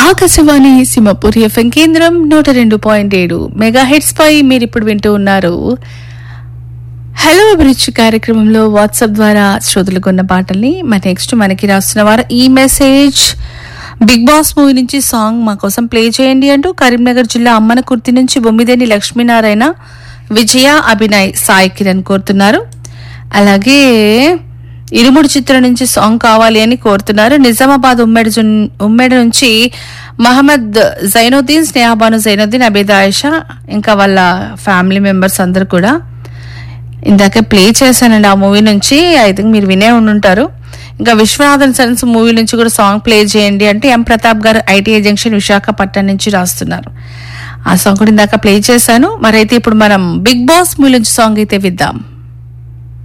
Akashvani Simhapur FM కేంద్రం నూట రెండు పాయింట్ ఏడు మెగా హెడ్స్ పై మీరు ఇప్పుడు వింటూ ఉన్నారు హలో అభిరుచి కార్యక్రమంలో వాట్సాప్ ద్వారా శ్రోతలకు ఉన్న పాటల్ని మరి నెక్స్ట్ మనకి రాస్తున్న వారు ఈ మెసేజ్ బిగ్ బాస్ మూవీ నుంచి సాంగ్ మా కోసం ప్లే చేయండి అంటూ కరీంనగర్ జిల్లా అమ్మన కుర్తి నుంచి బొమ్మిదేని లక్ష్మీనారాయణ విజయ అభినయ్ సాయి కిరణ్ కోరుతున్నారు అలాగే ఇరుముడు చిత్రం నుంచి సాంగ్ కావాలి అని కోరుతున్నారు నిజామాబాద్ ఉమ్మడి జున్- ఉమ్మడి నుంచి మహమ్మద్ జైనుద్దీన్ స్నేహబాను జైనుద్దీన్ అబేద్ ఆయిషా ఇంకా వాళ్ళ ఫ్యామిలీ మెంబర్స్ అందరు కూడా ఇందాక ప్లే చేశానండి ఆ మూవీ నుంచి ఐ థింక్ మీరు వినే ఉండుంటారు ఇంకా విశ్వనాథన్ సన్స్ మూవీ నుంచి కూడా సాంగ్ ప్లే చేయండి అంటే ఎం ప్రతాప్ గారు ఐటీఐ జంక్షన్ విశాఖపట్నం నుంచి రాస్తున్నారు ఆ సాంగ్ కూడా ఇందాక ప్లే చేశాను మరైతే ఇప్పుడు మనం బిగ్ బాస్ మూవీ నుంచి సాంగ్ అయితే విద్దాం